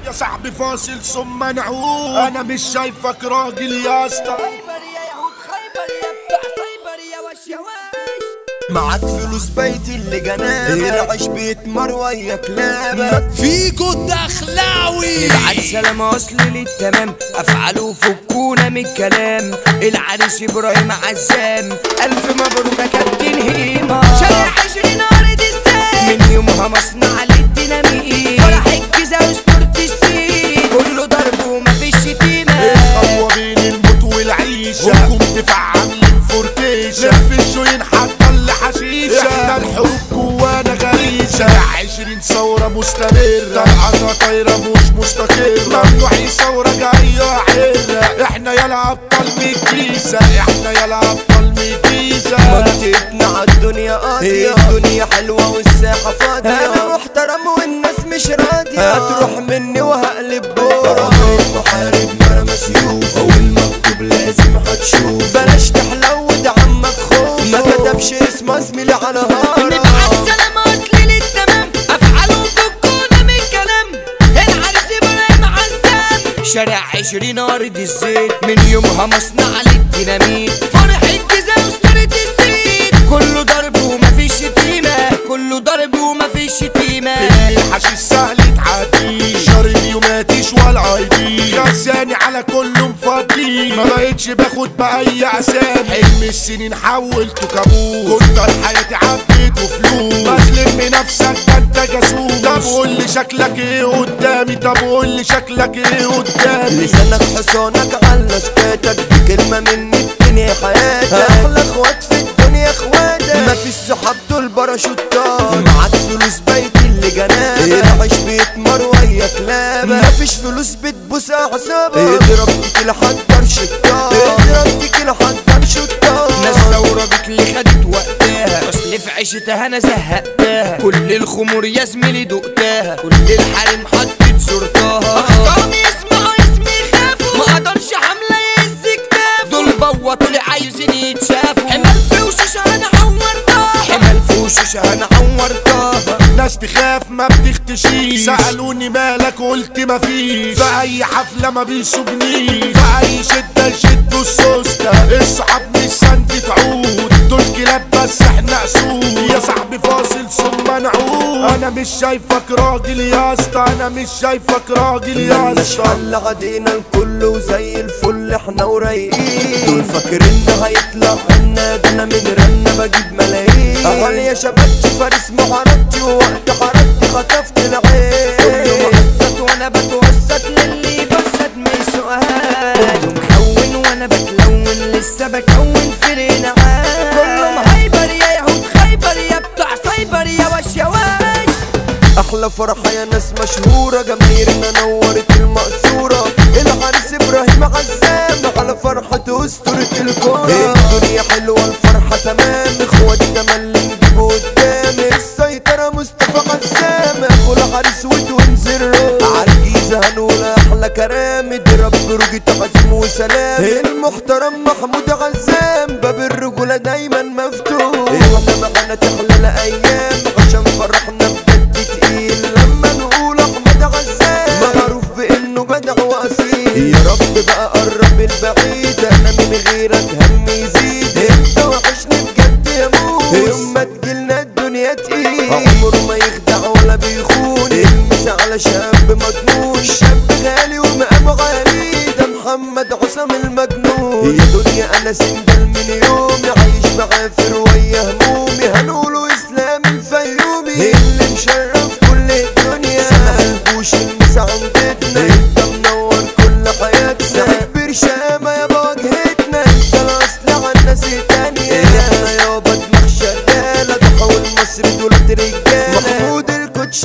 يا صاحبي فاصل ثم نعود انا مش شايفك راجل يا اسطى خيبر يا يهود خيبر يا بتاع سايبر يا وش يا وش معاك فلوس بيتي اللي جنابك العيش بيتمر ويا كلابك فيكو الدخلاوي العريس سلام اصل للتمام افعاله فكونا من الكلام العريس ابراهيم عزام الف مبروك يا كابتن هيما شارع عشرين ارض السام من يومها مصنع للديناميت فرح الجيزة واسطورة السين كله ضرب ومفيش شتيمه الخطوة بين الموت والعيشة حكم دفاع عاملين فورتيشة لف الشوين حتى اللي حشيشة احنا الحروب جوانا غريشة عشرين ثورة مستمرة طلعتها طايرة مش مستقرة ممنوع ثورة جاية عرة احنا يلا ابطال من الجيزة احنا يلا ابطال من الجيزة منطقتنا عالدنيا قاضية الدنيا حلوة والساحة فاضية أنا محترم والناس مش راضية هتروح مني وهقلب بورا محارب مرمى سيوف أول مكتوب لازم هتشوف بلاش تحلود عمك خوف ما كتبش اسمه زميلي على نبعت هارة سلام اصلي للتمام افعاله فكونا من الكلام العريس ابراهيم عزام شارع عشرين أرض الزيت من يومها مصنع للديناميت فرح الجيزة واسطورة السين كله ضرب ومفيش شتيمة كله ضرب ومفيش شتيمة الحشيش سهل تعدي شارب يوماتيش ولا ايدي غزاني على كله مفضي ما بقتش باخد بأي اسامي حلم السنين حولته كابوس كنت حياتي عبيت وفلوس بتلم نفسك ده انت جاسوس طب قول لي شكلك ايه قدامي طب قول لي شكلك ايه قدامي لسانك حصانك على سكاتك بكلمة مني بتنهي حياتك أحلى اخوات في الدنيا اخواتك مفيش صحاب دول باراشوتات معاك فلوس بيتي اللي جنابك العيش بيتمر ويا كلابك مفيش فلوس بتبوس اعصابك اضرب تيجي حضر شطار اضرب تيجي حضر شطار ناس ثورة بك اللي خدت وقتها اصل في عيشتها انا زهقتها كل الخمور يا زميلي دقتها كل الحريم حطت صورتها اخصامي يسمعوا اسمي يخافوا ما اقدرش حملة يهز كتافه دول بوطوا اللي عايزين يتشافوا حمال في وشوش انا عورتها حمل في وشوش انا عورتها ناس تخاف ما بتختشيش سألوني مالك قلت ما فيش في أي حفلة ما بيسوبنيش في أي شدة يشدوا السوستة الصحاب مش سند تعود دول كلاب بس احنا أسود يا صاحبي فاصل ثم نعود أنا مش شايفك راجل يا اسطى أنا مش شايفك راجل يا مالناش اسطى حل عدينا الكل وزي الفل احنا ورايقين دول فاكرين هيطلع عنا ده انا من رنا بجيب ملايين اهل يا شبابتي فارس معرضتي ووقت حركتي خطفت العين كله مقسط وانا بتوسط للي بسط ما يسوقهاش كله مكون وانا بتلون لسه بكون في الانعام كلهم هايبر يا يهود خيبر يا بتاع سايبر يا وش يا وش احلى فرحة يا ناس مشهورة جماهيرنا نورت المقصورة العريس ابراهيم عزام على فرحة اسطورة الكورة الدنيا حلوة الفرحة تمام اخواتي تملي نجيبه قدام السيطرة مصطفى عزام اخو العريس وتوينز الروح عالجيزة هنقول احلى كلام اضرب بروجي تعزيم وسلام المحترم محمود عزام باب الرجولة دايما مفتوح احنا معانا تحلى الايام عشان فرحنا بجد تقيل لما نقول احمد عزام معروف بانه جدع واصيل يا رب بقى قرب البعيد انا من غيرك همي يزيد انت وحشني بجد يا موس يوم ما تجيلنا الدنيا تقيل عمره ما يخدع ولا بيخون المس على شاب مجنون شاب غالي ومقام غالي ده محمد عصام المجنون يا دنيا انا سندل من يومي عايش بعافر ويا همومي هنقوله اسلام الفيومي اللي مشرف كل الدنيا سمع البوش المس عندتنا انت منور كل حياتنا كبير شامة يا بواجهتنا انت الاصل عن ناس تانية احنا يابا دماغ شغالة تحول مصر دولت رجالة محمود الكوتش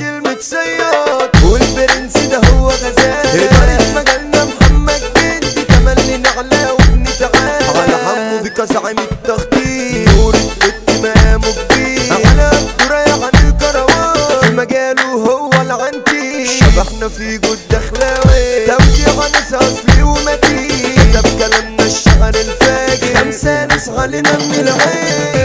المتصيد والبرنس ده هو غزال إدارة مجالنا محمد جندي تملي نعلى وابن تعالى على حمو بيكا زعيم التخطيط نور الكت مقامه كبير على الدورة عن الكروان في مجاله هو العنتي شبحنا في جود دخلاوي توزيع ناس اصلي ومتين كتب كلامنا الشعر الفاجر خمسة ناس علينا من العين